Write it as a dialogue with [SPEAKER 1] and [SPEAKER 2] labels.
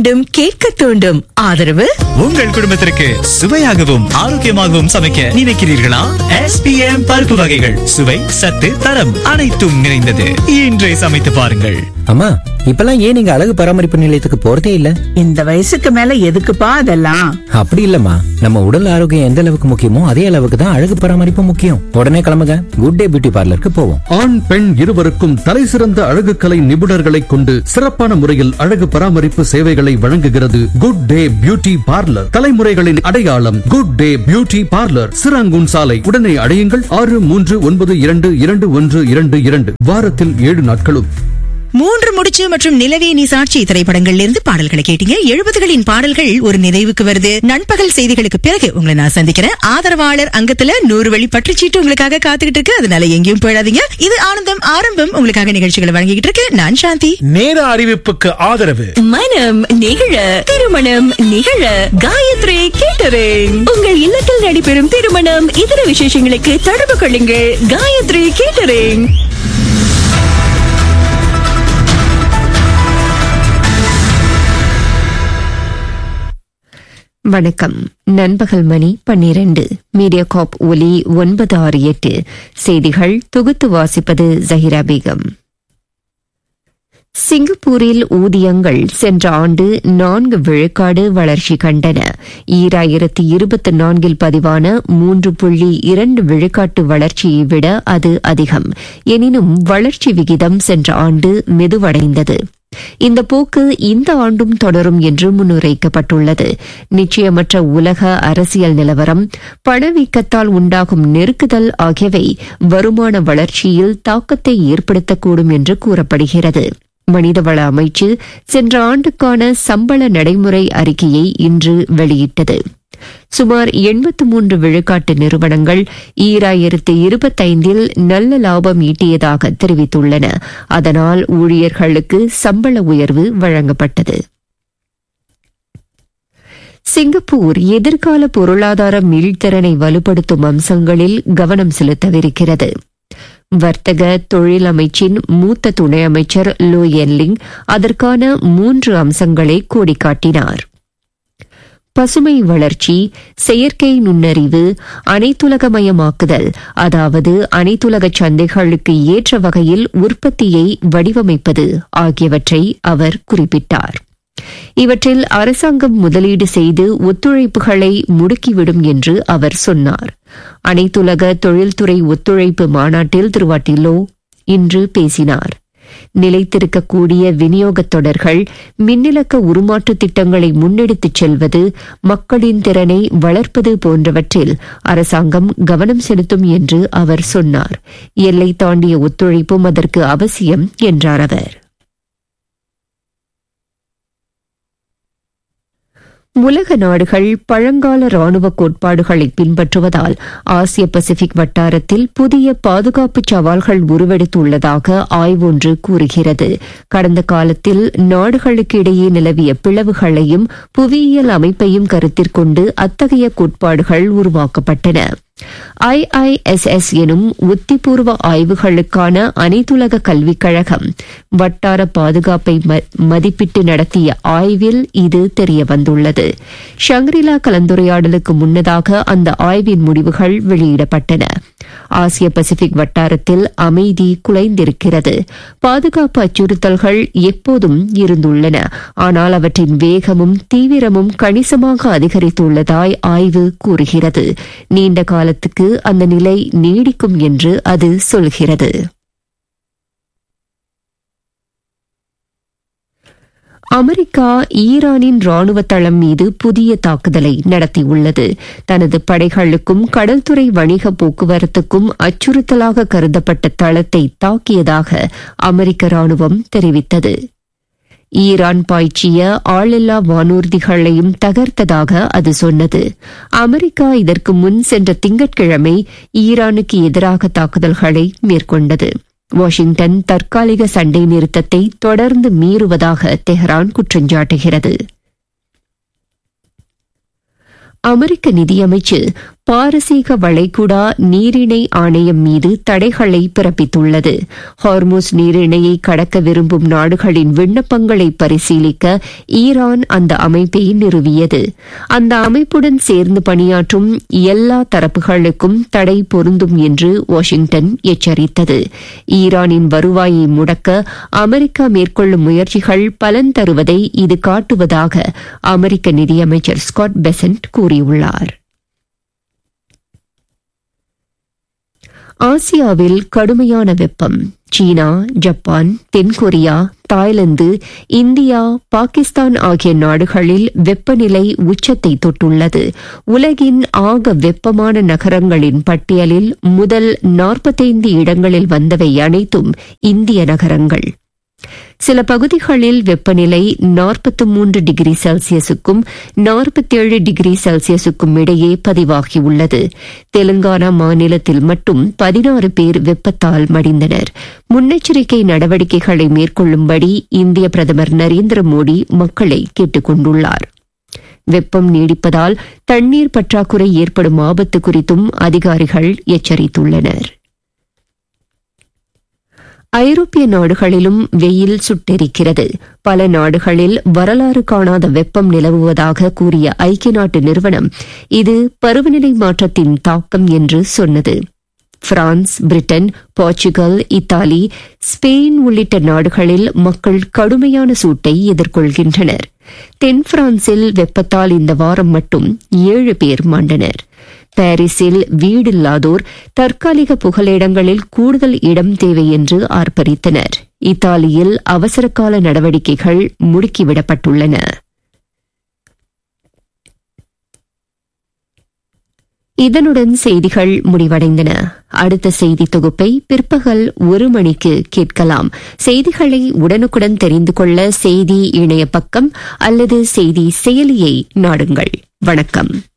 [SPEAKER 1] வேண்டும் கேட்க தூண்டும் ஆதரவு
[SPEAKER 2] உங்கள் குடும்பத்திற்கு சுவையாகவும் ஆரோக்கியமாகவும் சமைக்க நினைக்கிறீர்களா எஸ்பிஎம் பருப்பு வகைகள் சுவை சத்து தரம் அனைத்தும் நிறைந்தது இன்றே சமைத்து பாருங்கள்
[SPEAKER 3] அம்மா இப்பெல்லாம் ஏன் நீங்க அழகு பராமரிப்பு நிலையத்துக்கு போறதே இல்ல
[SPEAKER 4] இந்த வயசுக்கு மேல எதுக்குப்பா அதெல்லாம்
[SPEAKER 3] அப்படி இல்லம்மா நம்ம உடல் ஆரோக்கியம் எந்த அளவுக்கு முக்கியமோ அதே அளவுக்கு தான் அழகு பராமரிப்பு முக்கியம் உடனே கிளம்புங்க குட் டே பியூட்டி பார்லருக்கு போவோம்
[SPEAKER 5] ஆண் பெண் இருவருக்கும் தலைசிறந்த அழகு கலை நிபுணர்களை கொண்டு சிறப்பான முறையில் அழகு பராமரிப்பு சேவைகளை வழங்குகிறது குட் டே பியூட்டி பார்லர் தலைமுறைகளின் அடையாளம் good day beauty parlour Serangoon சாலை உடனே அடையுங்கள் ஆறு மூன்று ஒன்பது இரண்டு இரண்டு ஒன்று இரண்டு இரண்டு வாரத்தில் ஏழு நாட்களும்
[SPEAKER 1] மூன்று முடிச்சு மற்றும் நிலவே நீ சாட்சி திரைப்படங்கள்ல இருந்து பாடல்களை கேட்டீங்க எழுபதுகளின் பாடல்கள் ஒரு நினைவுக்கு வருது நண்பகல் செய்திகளுக்கு பிறகு உங்களை நான் சந்திக்கிறேன் ஆதரவாளர் அங்கத்துல நூறு வழி பற்றுச்சீட்டு உங்களுக்காக காத்துக்கிட்டு இருக்கு அதனால எங்கேயும் போயிடாதீங்க இது ஆனந்தம் ஆரம்பம் உங்களுக்காக நிகழ்ச்சிகளை வழங்கிக்கிட்டு இருக்கு நான் சாந்தி
[SPEAKER 6] நேர அறிவிப்புக்கு ஆதரவு
[SPEAKER 7] மனம் நிகழ திருமணம் நிகழ காயத்ரி கேட்டரிங் உங்கள் இல்லத்தில் நடைபெறும் திருமணம் இதர விசேஷங்களுக்கு தொடர்பு கொள்ளுங்கள் காயத்ரி கேட்டரிங்
[SPEAKER 8] வணக்கம் நண்பகல் மணி பன்னிரண்டு மீடியா காப் ஒலி ஒன்பது ஆறு எட்டு செய்திகள் தொகுத்து வாசிப்பது ஜஹிரா பேகம் சிங்கப்பூரில் ஊதியங்கள் சென்ற ஆண்டு நான்கு விழுக்காடு வளர்ச்சி கண்டன ஈராயிரத்தி இருபத்தி நான்கில் பதிவான மூன்று புள்ளி இரண்டு விழுக்காட்டு வளர்ச்சியை விட அது அதிகம் எனினும் வளர்ச்சி விகிதம் சென்ற ஆண்டு மெதுவடைந்தது இந்த போக்கு இந்த ஆண்டும் தொடரும் என்று முன்னுரைக்கப்பட்டுள்ளது நிச்சயமற்ற உலக அரசியல் நிலவரம் பணவீக்கத்தால் உண்டாகும் நெருக்குதல் ஆகியவை வருமான வளர்ச்சியில் தாக்கத்தை ஏற்படுத்தக்கூடும் என்று கூறப்படுகிறது மனிதவள அமைச்சு சென்ற ஆண்டுக்கான சம்பள நடைமுறை அறிக்கையை இன்று வெளியிட்டது சுமார் எண்பத்து மூன்று விழுக்காட்டு நிறுவனங்கள் ஈராயிரத்து இருபத்தைந்தில் நல்ல லாபம் ஈட்டியதாக தெரிவித்துள்ளன அதனால் ஊழியர்களுக்கு சம்பள உயர்வு வழங்கப்பட்டது சிங்கப்பூர் எதிர்கால பொருளாதார மீள்திறனை வலுப்படுத்தும் அம்சங்களில் கவனம் செலுத்தவிருக்கிறது வர்த்தக தொழில் அமைச்சின் மூத்த துணை அமைச்சர் லோ என்லிங் அதற்கான மூன்று அம்சங்களை கோடிக்காட்டினார் பசுமை வளர்ச்சி செயற்கை நுண்ணறிவு அனைத்துலகமயமாக்குதல் அதாவது அனைத்துலக சந்தைகளுக்கு ஏற்ற வகையில் உற்பத்தியை வடிவமைப்பது ஆகியவற்றை அவர் குறிப்பிட்டார் இவற்றில் அரசாங்கம் முதலீடு செய்து ஒத்துழைப்புகளை முடுக்கிவிடும் என்று அவர் சொன்னார் அனைத்துலக தொழில்துறை ஒத்துழைப்பு மாநாட்டில் திருவாட்டிலோ இன்று பேசினார் நிலைத்திருக்கக்கூடிய விநியோகத் தொடர்கள் மின்னிலக்க உருமாற்று திட்டங்களை முன்னெடுத்துச் செல்வது மக்களின் திறனை வளர்ப்பது போன்றவற்றில் அரசாங்கம் கவனம் செலுத்தும் என்று அவர் சொன்னார் எல்லை தாண்டிய ஒத்துழைப்பும் அதற்கு அவசியம் என்றார் அவர் உலக நாடுகள் பழங்கால ராணுவ கோட்பாடுகளை பின்பற்றுவதால் ஆசிய பசிபிக் வட்டாரத்தில் புதிய பாதுகாப்பு சவால்கள் உருவெடுத்துள்ளதாக ஆய்வொன்று கூறுகிறது கடந்த காலத்தில் நாடுகளுக்கு இடையே நிலவிய பிளவுகளையும் புவியியல் அமைப்பையும் கருத்திற்கொண்டு அத்தகைய கோட்பாடுகள் உருவாக்கப்பட்டன ஐஐஎஸ்எஸ் எனும் உத்திபூர்வ ஆய்வுகளுக்கான அனைத்துலக கல்விக் கழகம் வட்டார பாதுகாப்பை மதிப்பிட்டு நடத்திய ஆய்வில் இது தெரியவந்துள்ளது ஷங்கிரிலா கலந்துரையாடலுக்கு முன்னதாக அந்த ஆய்வின் முடிவுகள் வெளியிடப்பட்டன ஆசிய பசிபிக் வட்டாரத்தில் அமைதி குலைந்திருக்கிறது பாதுகாப்பு அச்சுறுத்தல்கள் எப்போதும் இருந்துள்ளன ஆனால் அவற்றின் வேகமும் தீவிரமும் கணிசமாக அதிகரித்துள்ளதாய் ஆய்வு கூறுகிறது நீண்ட காலத்துக்கு அந்த நிலை நீடிக்கும் என்று அது சொல்கிறது அமெரிக்கா ஈரானின் ராணுவ தளம் மீது புதிய தாக்குதலை நடத்தியுள்ளது தனது படைகளுக்கும் கடல்துறை வணிக போக்குவரத்துக்கும் அச்சுறுத்தலாக கருதப்பட்ட தளத்தை தாக்கியதாக அமெரிக்க ராணுவம் தெரிவித்தது ஈரான் பாய்ச்சிய ஆளில்லா வானூர்திகளையும் தகர்த்ததாக அது சொன்னது அமெரிக்கா இதற்கு முன் சென்ற திங்கட்கிழமை ஈரானுக்கு எதிராக தாக்குதல்களை மேற்கொண்டது வாஷிங்டன் தற்காலிக சண்டை நிறுத்தத்தை தொடர்ந்து மீறுவதாக தெஹ்ரான் குற்றஞ்சாட்டுகிறது அமெரிக்க நிதியமைச்சு பாரசீக வளைகுடா நீரிணை ஆணையம் மீது தடைகளை பிறப்பித்துள்ளது ஹார்மோஸ் நீரிணையை கடக்க விரும்பும் நாடுகளின் விண்ணப்பங்களை பரிசீலிக்க ஈரான் அந்த அமைப்பை நிறுவியது அந்த அமைப்புடன் சேர்ந்து பணியாற்றும் எல்லா தரப்புகளுக்கும் தடை பொருந்தும் என்று வாஷிங்டன் எச்சரித்தது ஈரானின் வருவாயை முடக்க அமெரிக்கா மேற்கொள்ளும் முயற்சிகள் பலன் தருவதை இது காட்டுவதாக அமெரிக்க நிதியமைச்சர் ஸ்காட் பெசன்ட் கூறியுள்ளார் ஆசியாவில் கடுமையான வெப்பம் சீனா ஜப்பான் தென்கொரியா தாய்லாந்து இந்தியா பாகிஸ்தான் ஆகிய நாடுகளில் வெப்பநிலை உச்சத்தை தொட்டுள்ளது உலகின் ஆக வெப்பமான நகரங்களின் பட்டியலில் முதல் நாற்பத்தைந்து இடங்களில் வந்தவை அனைத்தும் இந்திய நகரங்கள் சில பகுதிகளில் வெப்பநிலை நாற்பத்தி மூன்று டிகிரி செல்சியஸுக்கும் நாற்பத்தேழு டிகிரி செல்சியஸுக்கும் இடையே பதிவாகியுள்ளது தெலுங்கானா மாநிலத்தில் மட்டும் பதினாறு பேர் வெப்பத்தால் மடிந்தனர் முன்னெச்சரிக்கை நடவடிக்கைகளை மேற்கொள்ளும்படி இந்திய பிரதமர் நரேந்திர மோடி மக்களை கேட்டுக் கொண்டுள்ளார் வெப்பம் நீடிப்பதால் தண்ணீர் பற்றாக்குறை ஏற்படும் ஆபத்து குறித்தும் அதிகாரிகள் எச்சரித்துள்ளனா் ஐரோப்பிய நாடுகளிலும் வெயில் சுட்டெரிக்கிறது பல நாடுகளில் வரலாறு காணாத வெப்பம் நிலவுவதாக கூறிய ஐக்கிய நாட்டு நிறுவனம் இது பருவநிலை மாற்றத்தின் தாக்கம் என்று சொன்னது France Britain Portugal Italy Spain உள்ளிட்ட நாடுகளில் மக்கள் கடுமையான சூட்டை எதிர்கொள்கின்றனர் தென் பிரான்சில் வெப்பத்தால் இந்த வாரம் மட்டும் ஏழு பேர் மாண்டனர் பாரிஸில் வீடில்லாதோர் தற்காலிக புகலிடங்களில் கூடுதல் இடம் தேவை என்று ஆர்ப்பரித்தனர் இத்தாலியில் அவசரகால நடவடிக்கைகள் முடுக்கிவிடப்பட்டுள்ளன இதனுடன் செய்திகள் முடிவடைந்தன அடுத்த செய்தி தொகுப்பை பிற்பகல் ஒரு மணிக்கு கேட்கலாம் செய்திகளை உடனுக்குடன் தெரிந்து கொள்ள செய்தி இணைய பக்கம் அல்லது செய்தி செயலியை நாடுங்கள் வணக்கம்